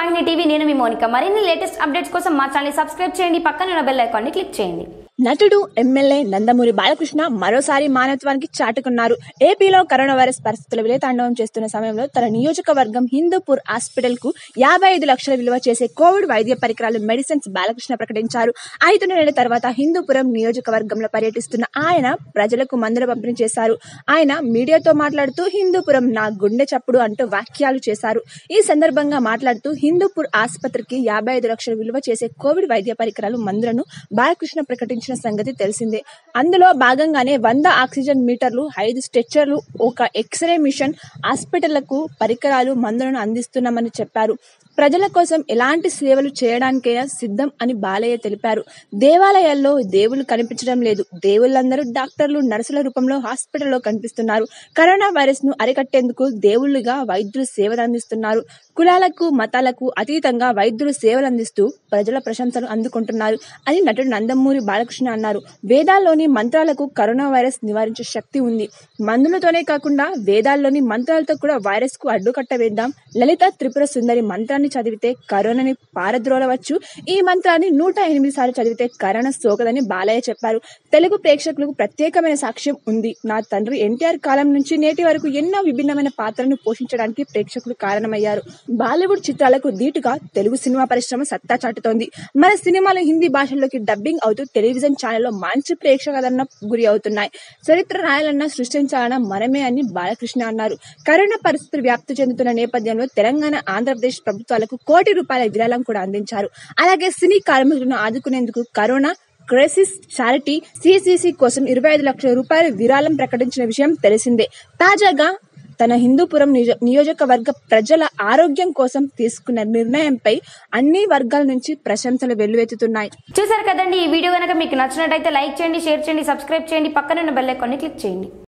వాహిని TV నేను మీ మోనిక మరిన్ని లేటెస్ట్ అప్డేట్స్ కోసం మా ఛానల్ సబ్స్క్రైబ్ చేయండి పక్కన ఉన్న బెల్ ఐకాన్ని క్లిక్ చేయండి నటుడు ఎమ్మెల్యే నందమూరి బాలకృష్ణ మరోసారి మానవత్వానికి చాటుకున్నారు ఏపీలో కరోనా వైరస్ పరిస్థితులు విలేతాండవం చేస్తున్న సమయంలో తన నియోజకవర్గం హిందూపూర్ హాస్పిటల్ కు యాభై ఐదు లక్షల విలువ చేసే కోవిడ్ వైద్య పరికరాలు మెడిసిన్స్ బాలకృష్ణ ప్రకటించారు ఐదు నెలల తర్వాత హిందూపురం నియోజకవర్గంలో పర్యటిస్తున్న ఆయన ప్రజలకు మందులు పంపిణీ చేశారు ఆయన మీడియాతో మాట్లాడుతూ హిందూపురం నా గుండె చప్పుడు అంటూ వ్యాఖ్యలు చేశారు ఈ సందర్భంగా మాట్లాడుతూ హిందూపూర్ ఆసుపత్రికి యాభై ఐదు లక్షల విలువ చేసే కోవిడ్ వైద్య పరికరాలు మందులను బాలకృష్ణ ప్రకటించిన సంగతి తెలిసిందే అందులో భాగంగానే వంద ఆక్సిజన్ మీటర్లు ఐదు స్ట్రెచ్చర్లు ఒక ఎక్స్రే మిషన్ హాస్పిటళ్లకు పరికరాలు మందులను అందిస్తున్నామని చెప్పారు ప్రజల కోసం ఎలాంటి సేవలు చేయడానికైనా సిద్ధం అని బాలయ్య తెలిపారు దేవాలయాల్లో దేవుళ్ళు కనిపించడం లేదు దేవుళ్ళందరూ డాక్టర్లు నర్సుల రూపంలో హాస్పిటల్లో కనిపిస్తున్నారు కరోనా వైరస్ ను అరికట్టేందుకు దేవుళ్ళుగా వైద్యులు సేవలు అందిస్తున్నారు కులాలకు మతాలకు అతీతంగా వైద్యులు సేవలు అందిస్తూ ప్రజల ప్రశంసలు అందుకుంటున్నారు అని నటుడు నందమూరి బాలకృష్ణ అన్నారు వేదాల్లోని మంత్రాలకు కరోనా వైరస్ నివారించే శక్తి ఉంది మందులతోనే కాకుండా వేదాల్లోని మంత్రాలతో కూడా వైరస్ కు అడ్డుకట్ట వేద్దాం లలిత త్రిపుర సుందరి మంత్రాన్ని చదివితే కరోనాని పారద్రోలవచ్చు ఈ మంత్రాన్ని నూట ఎనిమిది సార్లు చదివితే కరోనా సోకదని బాలయ్య చెప్పారు తెలుగు ప్రేక్షకులకు ప్రత్యేకమైన సాక్ష్యం ఉంది నా తండ్రి ఎన్టీఆర్ కాలం నుంచి నేటి వరకు ఎన్నో విభిన్నమైన పాత్రలను పోషించడానికి ప్రేక్షకులు కారణమయ్యారు బాలీవుడ్ చిత్రాలకు ధీటుగా తెలుగు సినిమా పరిశ్రమ సత్తా చాటుతోంది మన సినిమాలు హిందీ భాషల్లోకి డబ్బింగ్ అవుతూ టెలివిజన్ ఛానల్లో మంచి ప్రేక్షకాదరణ గురి అవుతున్నాయి చరిత్ర రాయాలన్నా సృష్టించాలన్నా మనమే అని బాలకృష్ణ అన్నారు కరోనా పరిస్థితులు వ్యాప్తి చెందుతున్న నేపథ్యంలో తెలంగాణ ఆంధ్రప్రదేశ్ ప్రభుత్వాలకు కోటి రూపాయల విరాళం కూడా అందించారు అలాగే సినీ కార్మికులను ఆదుకునేందుకు కరోనా క్రైసిస్ చారిటీ సిసిసి కోసం ఇరవై ఐదు లక్షల రూపాయల విరాళం ప్రకటించిన విషయం తెలిసిందే తాజాగా తన హిందూపురం నిజ- నియోజకవర్గ ప్రజల ఆరోగ్యం కోసం తీసుకున్న నిర్ణయంపై అన్ని వర్గాల నుంచి ప్రశంసలు వెల్లువెత్తుతున్నాయి చూసారు కదండి ఈ వీడియో కనుక మీకు నచ్చినట్టయితే లైక్ చేయండి షేర్ చేయండి సబ్స్క్రైబ్ చేయండి పక్కన ఉన్న బెల్ ఐకాన్ని క్లిక్ చేయండి